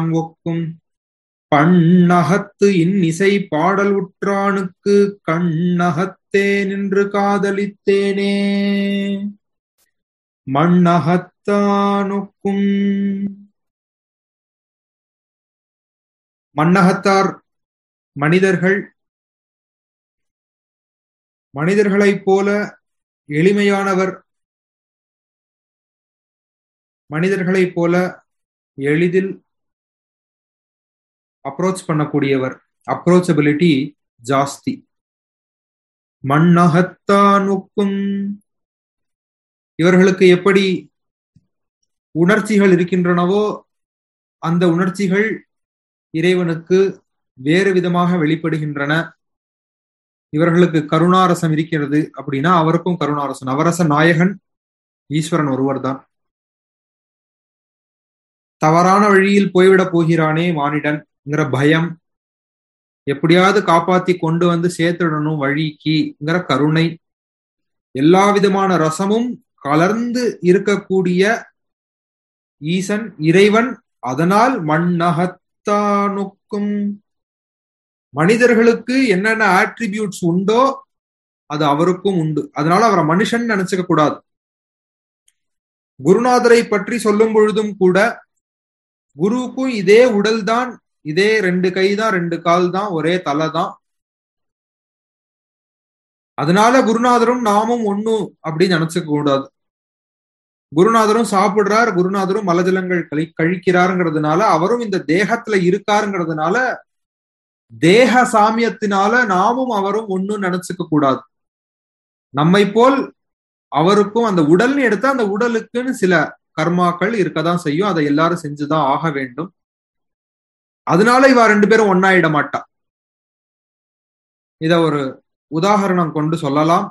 ஒக்கும் பண்ணகத்து இன்னிசை பாடல் உற்றானுக்கு கண்ணகத்தே நின்று காதலித்தேனே மண்ணகத்தானொக்கும் மண்ணகத்தார் மனிதர்கள் மனிதர்களைப் போல எளிமையானவர் மனிதர்களைப் போல எளிதில் அப்ரோச் பண்ணக்கூடியவர் அப்ரோச்சபிலிட்டி ஜாஸ்தி மண்ணகத்தானுக்கும் இவர்களுக்கு எப்படி உணர்ச்சிகள் இருக்கின்றனவோ அந்த உணர்ச்சிகள் இறைவனுக்கு வேறு விதமாக வெளிப்படுகின்றன இவர்களுக்கு கருணாரசம் இருக்கிறது அப்படின்னா அவருக்கும் கருணாரசம் நவரச நாயகன் ஈஸ்வரன் ஒருவர் தான் தவறான வழியில் போய்விடப் போகிறானே மானிடன்ங்கிற பயம் எப்படியாவது காப்பாத்தி கொண்டு வந்து சேர்த்துடணும் வழிக்குங்கிற கருணை எல்லா விதமான ரசமும் கலர்ந்து இருக்கக்கூடிய ஈசன் இறைவன் அதனால் மண்ணகத்தானுக்கும் மனிதர்களுக்கு என்னென்ன ஆட்ரிபியூட்ஸ் உண்டோ அது அவருக்கும் உண்டு அதனால அவரை மனுஷன் நினைச்சுக்க கூடாது குருநாதரை பற்றி சொல்லும் பொழுதும் கூட குருவுக்கும் இதே உடல் தான் இதே ரெண்டு கை தான் ரெண்டு கால் தான் ஒரே தலை தான் அதனால குருநாதரும் நாமும் ஒண்ணு அப்படின்னு நினைச்சுக்க கூடாது குருநாதரும் சாப்பிடுறார் குருநாதரும் மலஜலங்கள் கழி கழிக்கிறாருங்கிறதுனால அவரும் இந்த தேகத்துல இருக்காருங்கிறதுனால தேக சாமியத்தினால நாமும் அவரும் ஒன்னும் நினைச்சுக்க கூடாது நம்மை போல் அவருக்கும் அந்த உடல்னு எடுத்தா அந்த உடலுக்குன்னு சில கர்மாக்கள் இருக்கதான் செய்யும் அதை எல்லாரும் செஞ்சுதான் ஆக வேண்டும் அதனால இவ ரெண்டு பேரும் ஒன்னாயிட மாட்டா இத ஒரு உதாகரணம் கொண்டு சொல்லலாம்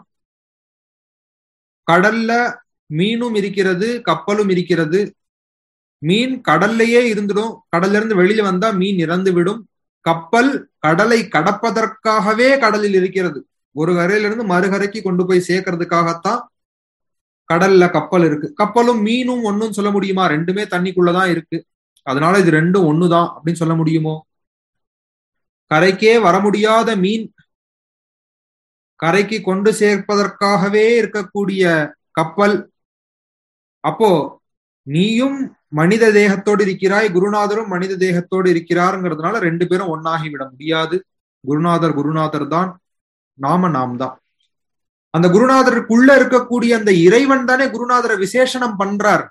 கடல்ல மீனும் இருக்கிறது கப்பலும் இருக்கிறது மீன் கடல்லையே இருந்துடும் கடல்ல இருந்து வெளியில வந்தா மீன் இறந்து விடும் கப்பல் கடலை கடப்பதற்காகவே கடலில் இருக்கிறது ஒரு கரையிலிருந்து மறுகரைக்கு கொண்டு போய் சேர்க்கறதுக்காகத்தான் கடல்ல கப்பல் இருக்கு கப்பலும் மீனும் ஒன்னும் சொல்ல முடியுமா ரெண்டுமே தண்ணிக்குள்ளதான் இருக்கு அதனால இது ரெண்டும் ஒண்ணுதான் அப்படின்னு சொல்ல முடியுமோ கரைக்கே வர முடியாத மீன் கரைக்கு கொண்டு சேர்ப்பதற்காகவே இருக்கக்கூடிய கப்பல் அப்போ நீயும் மனித தேகத்தோடு இருக்கிறாய் குருநாதரும் மனித தேகத்தோடு இருக்கிறாருங்கிறதுனால ரெண்டு பேரும் ஒன்னாகி விட முடியாது குருநாதர் குருநாதர் தான் நாம நாம் தான் அந்த குருநாதருக்குள்ள இருக்கக்கூடிய அந்த இறைவன் தானே குருநாதரை விசேஷனம் பண்றார்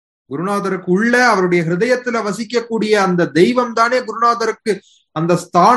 குருநாதருக்கு உள்ள அவருடைய ஹிருதயத்துல வசிக்கக்கூடிய அந்த தெய்வம் தானே குருநாதருக்கு அந்த ஸ்தான